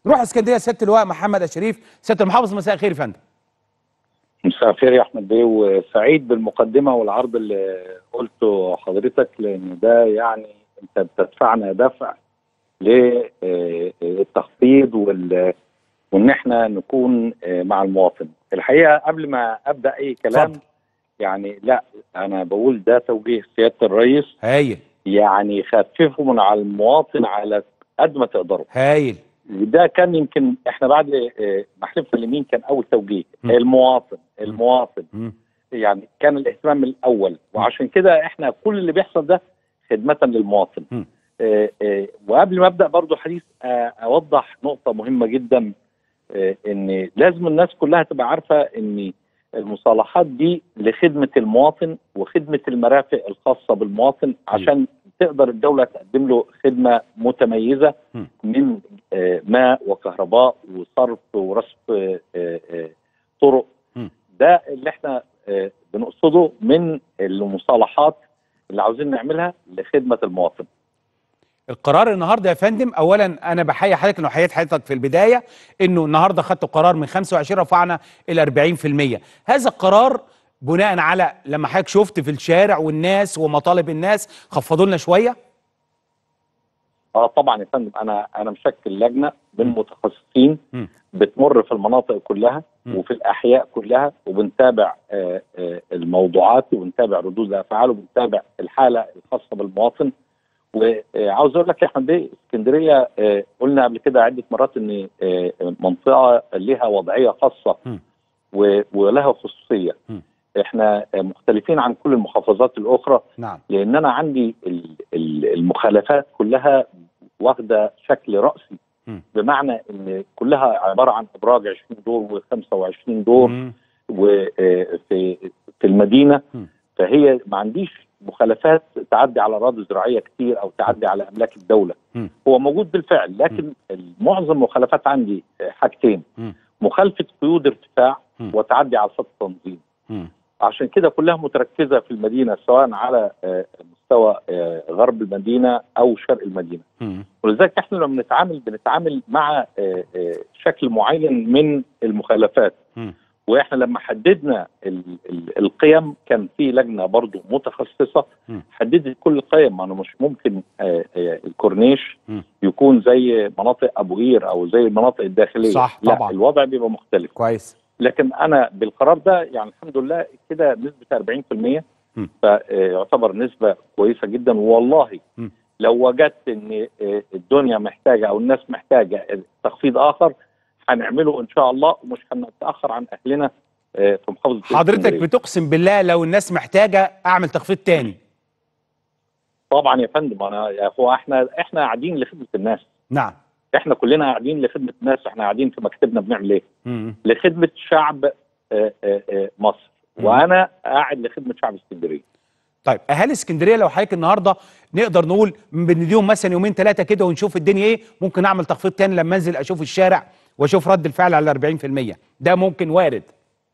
نروح اسكندريه سياده اللواء محمد الشريف سياده المحافظ مساء الخير يا فندم مساء الخير يا احمد بيه وسعيد بالمقدمه والعرض اللي قلته حضرتك لان ده يعني انت بتدفعنا دفع للتخفيض وال وان احنا نكون مع المواطن الحقيقه قبل ما ابدا اي كلام اتفضل. يعني لا انا بقول ده توجيه سياده الرئيس هايل يعني خففوا من على المواطن على قد ما تقدروا هايل وده كان يمكن احنا بعد آه، محلفنا اليمين كان اول توجيه م. المواطن المواطن مم. يعني كان الاهتمام الاول وعشان كده احنا كل اللي بيحصل ده خدمه للمواطن م. آه، آه، وقبل ما ابدا برضو حديث آه، اوضح نقطه مهمه جدا آه، ان لازم الناس كلها تبقى عارفه ان المصالحات دي لخدمه المواطن وخدمه المرافق الخاصه بالمواطن عشان تقدر الدوله تقدم له خدمه متميزه م. من آه، ماء وكهرباء وصرف ورصف آه، آه، طرق م. ده اللي احنا آه، بنقصده من المصالحات اللي عاوزين نعملها لخدمه المواطن القرار النهارده يا فندم اولا انا بحيي حضرتك انه حييت حضرتك في البدايه انه النهارده خدتوا قرار من 25 رفعنا الى 40% هذا القرار بناء على لما حضرتك شفت في الشارع والناس ومطالب الناس خفضوا لنا شويه اه طبعا يا فندم انا انا مشكل لجنه من متخصصين م. بتمر في المناطق كلها م. وفي الاحياء كلها وبنتابع آه، آه، الموضوعات وبنتابع ردود الافعال وبنتابع الحاله الخاصه بالمواطن وعاوز اقول لك يا احمد بيه اسكندريه آه، قلنا قبل كده عده مرات ان آه، منطقه لها وضعيه خاصه م. و- ولها خصوصيه م. احنا آه، مختلفين عن كل المحافظات الاخرى نعم لان انا عندي ال- ال- المخالفات كلها واخده شكل راسي م. بمعنى ان كلها عباره عن ابراج 20 دور و25 دور مم. وفي في المدينه م. فهي ما عنديش مخالفات تعدي على اراضي زراعيه كتير او تعدي على املاك الدوله م. هو موجود بالفعل لكن معظم المخالفات عندي حاجتين م. مخالفه قيود ارتفاع م. وتعدي على خط تنظيم مم. عشان كده كلها متركزه في المدينه سواء على آه، مستوى آه، غرب المدينه او شرق المدينه مم. ولذلك احنا لما بنتعامل بنتعامل مع آه، آه، شكل معين من المخالفات مم. واحنا لما حددنا ال- ال- القيم كان في لجنه برضو متخصصه مم. حددت كل القيم ما انا مش ممكن آه، آه، الكورنيش مم. يكون زي مناطق ابو قير او زي المناطق الداخليه صح، لا طبعا. الوضع بيبقى مختلف كويس لكن انا بالقرار ده يعني الحمد لله كده نسبه 40% م. فيعتبر نسبه كويسه جدا والله م. لو وجدت ان آه، الدنيا محتاجه او الناس محتاجه تخفيض اخر هنعمله ان شاء الله ومش هنتاخر عن اهلنا آه، في محافظه حضرتك اسكندرية. بتقسم بالله لو الناس محتاجه اعمل تخفيض تاني طبعا يا فندم انا هو احنا احنا قاعدين لخدمه الناس نعم احنا كلنا قاعدين لخدمه الناس احنا قاعدين في مكتبنا بنعمل ايه مم. لخدمه شعب آه، آه، آه، مصر م. وانا قاعد لخدمه شعب اسكندريه طيب اهالي اسكندريه لو حضرتك النهارده نقدر نقول بنديهم مثلا يومين ثلاثه كده ونشوف الدنيا ايه ممكن اعمل تخفيض تاني لما انزل اشوف الشارع واشوف رد الفعل على 40% ده ممكن وارد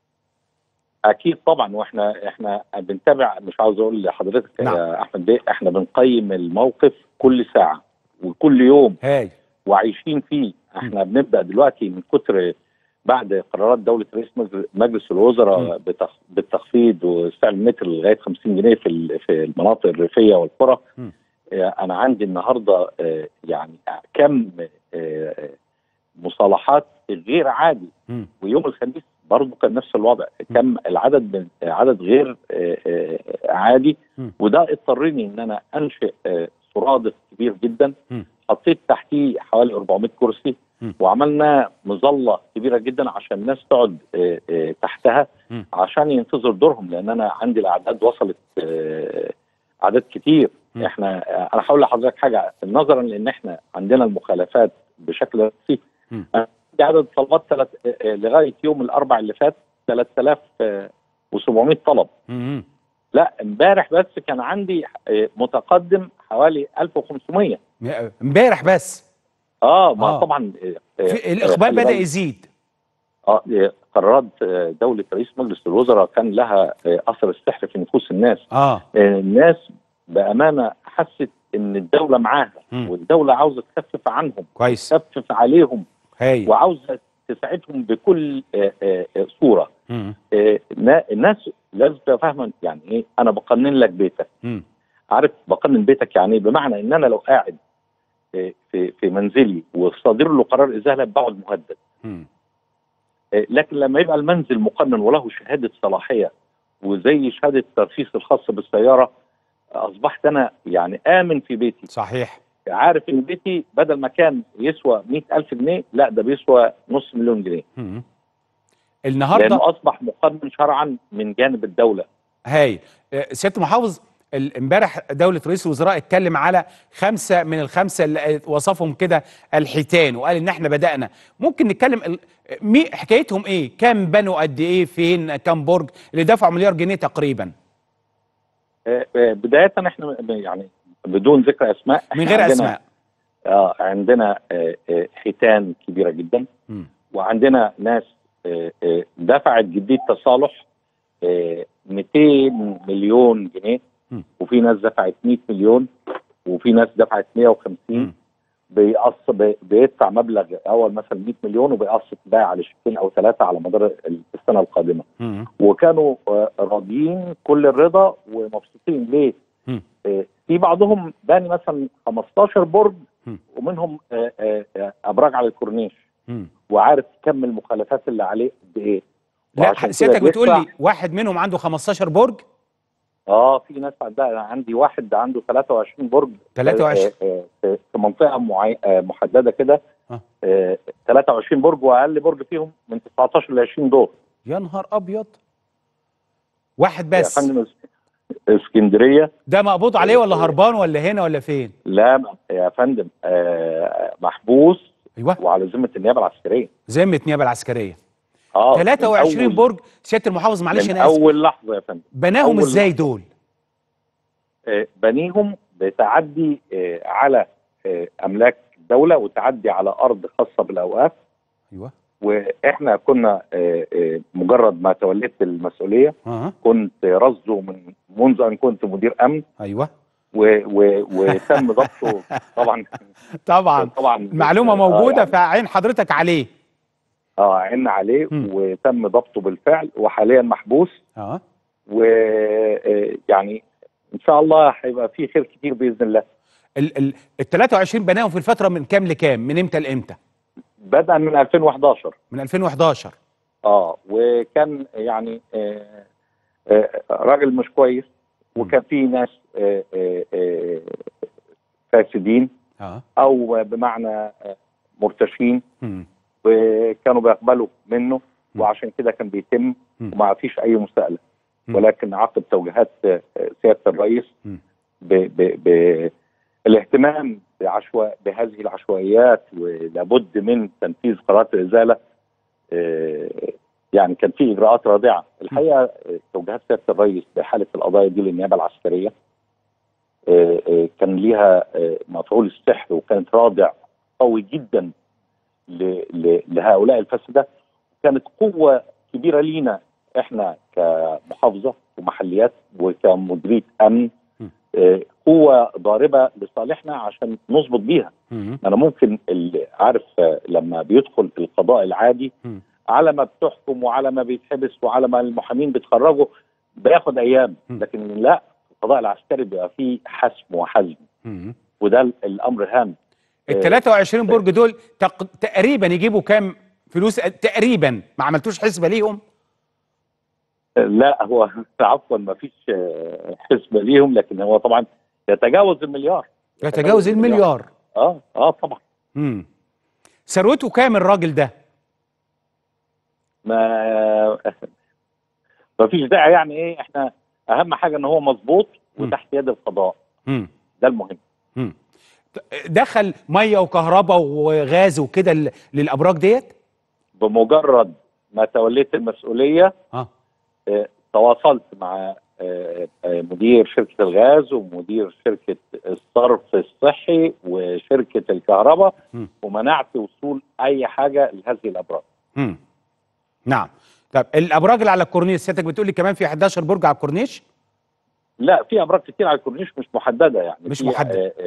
اكيد طبعا واحنا احنا بنتابع مش عاوز اقول لحضرتك نعم. يا احمد بيه احنا بنقيم الموقف كل ساعه وكل يوم هاي وعايشين فيه احنا بنبدا دلوقتي من كتر بعد قرارات دوله رئيس مجل- مجلس الوزراء بتخ- بالتخفيض وسعر المتر لغايه 50 جنيه في ال- في المناطق الريفيه والقرى م. آه، انا عندي النهارده آه، يعني كم آه، مصالحات غير عادي مم. ويوم الخميس برضه كان نفس الوضع كم العدد من عدد غير آه، آه، عادي م. وده اضطرني ان انا انشئ آه، سرادق كبير جدا م. حطيت تحتيه حوالي 400 كرسي م. وعملنا مظله كبيره جدا عشان الناس تقعد آه، آه، تحتها م. عشان ينتظر دورهم لان انا عندي الاعداد وصلت آه، اعداد كتير م. احنا آه، انا هقول لحضرتك حاجه نظرا لان احنا عندنا المخالفات بشكل رئيسي م. عندي عدد طلبات ثلاث آه، لغايه يوم الاربع اللي فات 3700 طلب مم. لا امبارح بس كان عندي آه، متقدم حوالي 1500 امبارح بس اه ما آه. طبعا آه، في آه، الاقبال خلي بدا بالك. يزيد اه آه، قرارات آه، دوله رئيس مجلس الوزراء كان لها آه، اثر السحر في نفوس الناس اه آه، الناس بامانه حست ان الدوله معاها مم. والدوله عاوزه تخفف عنهم كويس تخفف عليهم هايل وعاوزه تساعدهم بكل آه، آه، آه، صوره مم. آه، نا- الناس لازم تبقى فاهمه يعني ايه انا بقنن لك بيتك مم. عارف بقنن بيتك يعني ايه بمعنى ان انا لو قاعد آه، في في منزلي وصادر له قرار ازاله بقعد مهدد مم. آه، لكن لما يبقى المنزل مقنن وله شهاده صلاحيه وزي شهاده الترخيص الخاصه بالسياره آه، اصبحت انا يعني امن في بيتي صحيح عارف ان بيتي بدل ما كان يسوى 100000 جنيه لا ده بيسوى نص مليون جنيه مم. النهارده لانه اصبح مقنن شرعا من جانب الدوله هاي آه، سياده المحافظ ال- امبارح دولة رئيس الوزراء اتكلم على خمسة من الخمسة اللي وصفهم كده الحيتان وقال ان احنا بدأنا ممكن نتكلم ال- مي حكايتهم ايه كام بنوا قد ايه فين كام برج اللي دفعوا مليار جنيه تقريبا آه، آه، بدايه احنا يعني بدون ذكر اسماء من إحنا غير عندنا- اسماء اه عندنا آه، آه، حيتان كبيره جدا مم. وعندنا ناس آه، آه، دفعت جديه تصالح آه، 200 مليون جنيه م. وفي ناس دفعت 100 مليون وفي ناس دفعت 150 مم. بيقص بي- بيدفع مبلغ اول مثلا 100 مليون وبيقسط بقى على شهرين او ثلاثه على مدار السنه القادمه مم. وكانوا آه، راضيين كل الرضا ومبسوطين ليه؟ مم. آه، في بعضهم باني مثلا 15 برج مم. ومنهم آه، آه، آه، ابراج على الكورنيش مم. وعارف كم المخالفات اللي عليه قد ايه لا وعشان سيادتك كده بتقول لي بيدفع- واحد منهم عنده 15 برج اه في ناس عندها أنا عندي واحد عنده 23 برج 23 آه، آه، آه، في منطقه معي... آه، محدده كده آه. آه، 23 برج واقل برج فيهم من 19 ل 20 دور يا نهار ابيض واحد يا بس فندم اس- اسكندريه ده مقبوض عليه ولا هربان ولا هنا ولا فين لا يا فندم آه، محبوس ايوه وعلى ذمه النيابه العسكريه ذمه نيابه العسكريه اه من 23 أول- برج سياده المحافظ معلش من انا اسف اول لحظه يا فندم بناهم أول ازاي لحظة. دول آه، بنيهم بتعدي آه، على آه، املاك الدوله وتعدي على ارض خاصه بالاوقاف ايوه واحنا كنا آه، آه، مجرد ما توليت المسؤوليه اها كنت رصده من منذ ان كنت مدير امن ايوه و- و- وتم ضبطه طبعا طبعا طبعا معلومه آه، موجوده يعني في عين حضرتك عليه اه عنا عليه مم. وتم ضبطه بالفعل وحاليا محبوس اه ويعني ان شاء الله هيبقى في خير كتير باذن الله ال ال ال 23 بناهم في الفتره من كام لكام من امتى لامتى بدءا من 2011 من 2011 اه وكان يعني آه آه راجل مش كويس وكان في ناس آه آه آه فاسدين اه او بمعنى آه مرتشين مم. وكانوا بيقبلوا منه م. وعشان كده كان بيتم م. وما فيش اي مساءله م. ولكن عقب توجيهات آه، سياده الرئيس م. ب ب ب الاهتمام بعشواء بهذه العشوائيات ولابد من تنفيذ قرارات الازاله آه، يعني كان في اجراءات رادعه الحقيقه آه، توجيهات سياده الرئيس بحاله القضايا دي للنيابه العسكريه آه، آه، كان ليها آه، مفعول السحر وكانت رادع قوي جدا ل- ل- لهؤلاء الفاسده كانت قوه كبيره لينا احنا كمحافظه ومحليات وكمديريه امن م. آه، قوه ضاربه لصالحنا عشان نظبط بيها مم. انا ممكن اللي عارف آه، لما بيدخل القضاء العادي مم. على ما بتحكم وعلى ما بيتحبس وعلى ما المحامين بيتخرجوا بياخد ايام م. لكن لا القضاء العسكري بيبقى فيه حسم وحزم مم. وده ال- الامر هام ال 23 برج دول تق... تقريبا يجيبوا كام فلوس تقريبا ما عملتوش حسبه ليهم لا هو عفوا ما فيش آه، حسبه ليهم لكن هو طبعا يتجاوز المليار يتجاوز المليار اه اه طبعا امم ثروته كام الراجل ده ما ما فيش داعي يعني ايه احنا اهم حاجه ان هو مظبوط م. وتحت يد القضاء امم ده المهم امم دخل ميه وكهرباء وغاز وكده ل- للابراج ديت بمجرد ما توليت المسؤوليه اه آه، تواصلت مع آه، آه، مدير شركه الغاز ومدير شركه الصرف الصحي وشركه الكهرباء م. ومنعت وصول اي حاجه لهذه الابراج امم نعم طب الابراج اللي على الكورنيش سيادتك بتقول لي كمان في 11 برج على الكورنيش لا في ابراج كتير على الكورنيش مش محدده يعني مش في، محددة. آه، آه،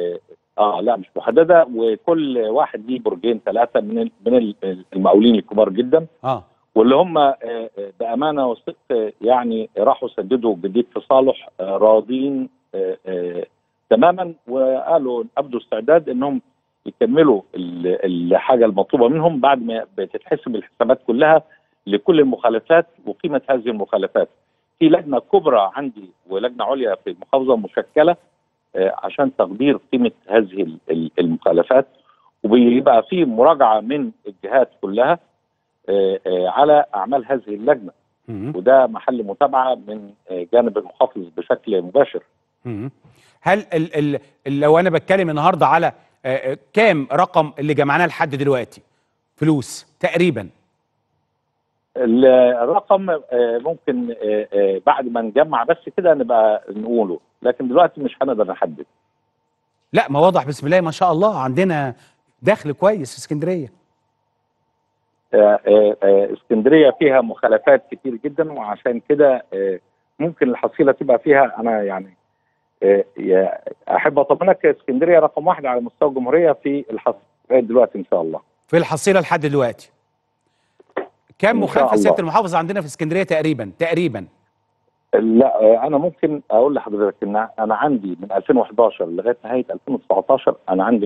اه لا مش محدده وكل واحد ليه برجين ثلاثه من ال- من ال- المقاولين الكبار جدا اه واللي هم آه، آه، بامانه وصدق آه، يعني راحوا سددوا جديد في صالح آه، راضين آه، آه، تماما وقالوا ابدوا استعداد انهم يكملوا ال- الحاجه المطلوبه منهم بعد ما بتتحسب الحسابات كلها لكل المخالفات وقيمه هذه المخالفات. في لجنه كبرى عندي ولجنه عليا في المحافظه مشكله آه، عشان تقدير قيمه هذه ال- ال- المخالفات وبيبقى في مراجعه من الجهات كلها آه، آه، على اعمال هذه اللجنه مم. وده محل متابعه من آه، جانب المحافظ بشكل مباشر مم. هل ال ال ال لو انا بتكلم النهارده على آه، آه، كام رقم اللي جمعناه لحد دلوقتي فلوس تقريبا ال- الرقم آه، ممكن آه، آه، بعد ما نجمع بس كده نبقى نقوله لكن دلوقتي مش هنقدر نحدد لا ما واضح بسم الله ما شاء الله عندنا دخل كويس في اسكندريه آه، آه، آه، اسكندريه فيها مخالفات كتير جدا وعشان كده آه، ممكن الحصيله تبقى فيها انا يعني آه، يا- احب اطمنك اسكندريه رقم واحد على مستوى الجمهوريه في الحصيله لغاية دلوقتي ان شاء الله في الحصيله لحد دلوقتي كام إن شاء مخالفه الله. سياده المحافظ عندنا في اسكندريه تقريبا تقريبا لا آه، انا ممكن اقول لحضرتك ان انا عندي من 2011 لغايه نهايه 2019 انا عندي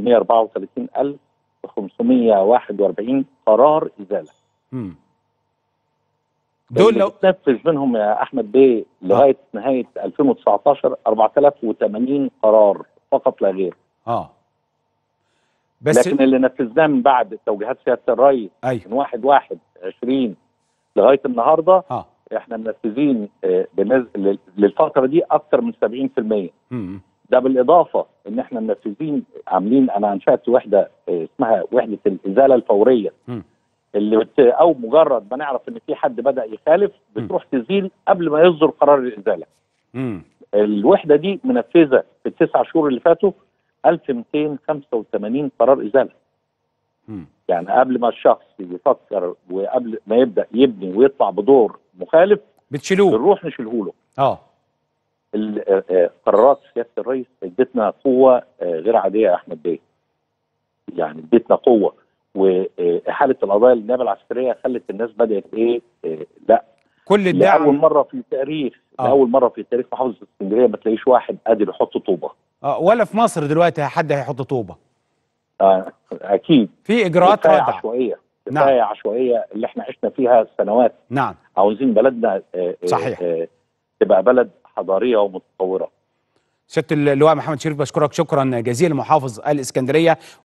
134541 قرار ازاله مم. دول اللي لو بتنفذ منهم يا احمد بيه لغايه نهايه 2019 4080 قرار فقط لا غير اه بس لكن اللي نفذناه من بعد توجيهات سياده الرئيس ايوه من 1 1 20 لغايه النهارده اه احنا منفذين آه، بالنسبه لل- للفتره دي اكثر من 70% مم. ده بالاضافه ان احنا منفذين عاملين انا انشات وحده آه، اسمها وحده الازاله الفوريه مم. اللي بت او مجرد ما نعرف ان في حد بدا يخالف بتروح تزيل قبل ما يصدر قرار الازاله مم. الوحده دي منفذه في التسع شهور اللي فاتوا 1285 قرار ازاله مم. يعني قبل ما الشخص يفكر وقبل ما يبدا يبني ويطلع بدور مخالف بتشيلوه بنروح نشيله له اه ال- آه، آه، قرارات سياده الرئيس ادتنا قوه آه، غير عاديه يا احمد بيه يعني ادتنا قوه واحاله القضايا للنيابه العسكريه خلت الناس بدات ايه آه، لا كل لاول الدعم مره في تاريخ آه. لاول مره في تاريخ محافظه اسكندريه ما تلاقيش واحد قادر يحط طوبه آه ولا في مصر دلوقتي حد هيحط طوبه آه اكيد في اجراءات كفايه ردع عشوائيه نعم. كفايه عشوائيه اللي احنا عشنا فيها سنوات نعم عاوزين بلدنا آه، آه، صحيح. آه، تبقى بلد حضاريه ومتطوره سياده اللواء محمد شريف بشكرك شكرا جزيلا محافظ الاسكندريه